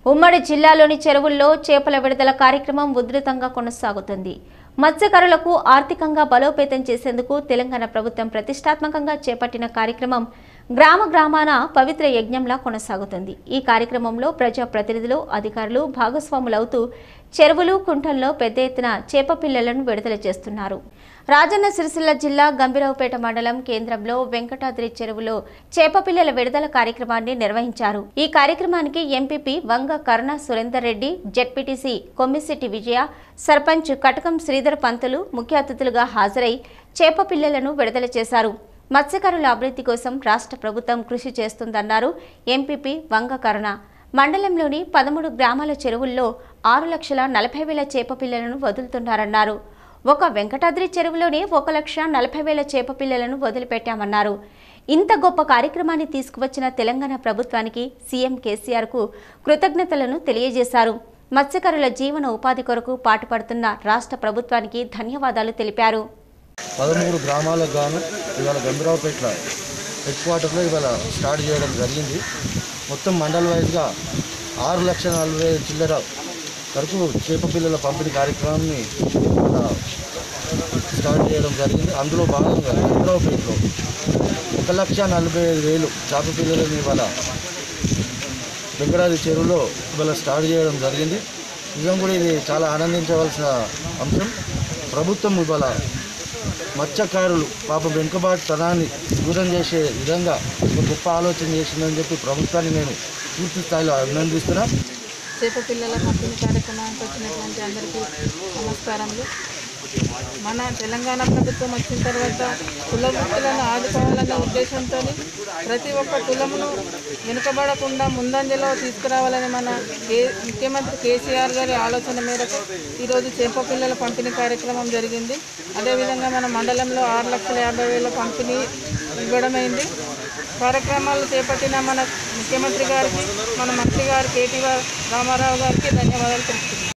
ఉమ్మడి జిల్లాలోని చెరువుల్లో చేపల విడుదల కార్యక్రమం ఉధృతంగా కొనసాగుతుంది మత్స్యకారులకు ఆర్థికంగా బలోపేతం చేసేందుకు తెలంగాణ ప్రభుత్వం ప్రతిష్టాత్మకంగా చేపట్టిన కార్యక్రమం గ్రామ గ్రామాన పవిత్ర యజ్ఞంలా కొనసాగుతుంది ఈ కార్యక్రమంలో ప్రజా ప్రతినిధులు అధికారులు భాగస్వాములవుతూ చెరువులు కుంటల్లో పెద్ద ఎత్తున చేప పిల్లలను విడుదల చేస్తున్నారు రాజన్న సిరిసిల్ల జిల్లా గంభీరావుపేట మండలం కేంద్రంలో వెంకటాద్రి చెరువులో చేప పిల్లల విడుదల కార్యక్రమాన్ని నిర్వహించారు ఈ కార్యక్రమానికి ఎంపీపీ వంగ కరుణ సురేందర్ రెడ్డి జెడ్పీటీసీ కొమ్మిశెట్టి విజయ సర్పంచ్ కటకం శ్రీధర్ పంతులు ముఖ్య అతిథులుగా హాజరై చేప పిల్లలను విడుదల చేశారు మత్స్యకారుల అభివృద్ధి కోసం రాష్ట్ర ప్రభుత్వం కృషి చేస్తుందన్నారు ఎంపీపీ వంగ కరుణ మండలంలోని పదమూడు గ్రామాల చెరువుల్లో ఆరు లక్షల నలభై వేల చేప పిల్లలను వదులుతున్నారన్నారు ఒక వెంకటాద్రి చెరువులోనే ఒక లక్ష నలభై వేల చేప పిల్లలను వదిలిపెట్టామన్నారు ఇంత గొప్ప కార్యక్రమాన్ని తీసుకువచ్చిన తెలంగాణ ప్రభుత్వానికి సీఎం కేసీఆర్కు కృతజ్ఞతలను తెలియజేశారు మత్స్యకారుల జీవన ఉపాధి కొరకు పాటుపడుతున్న రాష్ట్ర ప్రభుత్వానికి ధన్యవాదాలు తెలిపారు పదమూడు గ్రామాలకు గాను ఇవాళ గంభీరావుపేట హెడ్ క్వార్టర్లో ఇవాళ స్టార్ట్ చేయడం జరిగింది మొత్తం మండల్ వైజ్గా ఆరు లక్షల నలభై ఐదు చిల్లర వరకు చేప పిల్లల పంపిణీ కార్యక్రమాన్ని ఇవాళ స్టార్ట్ చేయడం జరిగింది అందులో భాగంగా గంభీరావుపేటలో ఒక లక్ష నలభై ఐదు వేలు చేప పిల్లలని ఇవాళ వెంకటాద్రి చెరువులో ఇవాళ స్టార్ట్ చేయడం జరిగింది నిజం కూడా ఇది చాలా ఆనందించవలసిన అంశం ప్రభుత్వం ఇవాళ మత్స్యకారులు పాప వెనుకబాటు తనాన్ని దూరం చేసే విధంగా ఒక గొప్ప ఆలోచన చేసిందని చెప్పి ప్రభుత్వాన్ని నేను పూర్తి స్థాయిలో అభినందిస్తున్నా చేప పిల్లల పంపిణీ కార్యక్రమానికి వచ్చినటువంటి అందరికీ నమస్కారములు మన తెలంగాణ ప్రభుత్వం వచ్చిన తర్వాత కుల వృత్తులను ఆదుకోవాలనే ఉద్దేశంతో ప్రతి ఒక్క కులమును వెనుకబడకుండా ముందంజలో తీసుకురావాలని మన కే ముఖ్యమంత్రి కేసీఆర్ గారి ఆలోచన మేరకు ఈరోజు చేప పిల్లల పంపిణీ కార్యక్రమం జరిగింది అదేవిధంగా మన మండలంలో ఆరు లక్షల యాభై వేల పంపిణీ ఇవ్వడమైంది కార్యక్రమాలు చేపట్టిన మన ముఖ్యమంత్రి గారికి మన మంత్రి గారు కేటీఆర్ రామారావు గారికి ధన్యవాదాలు తెలుపుతున్నాను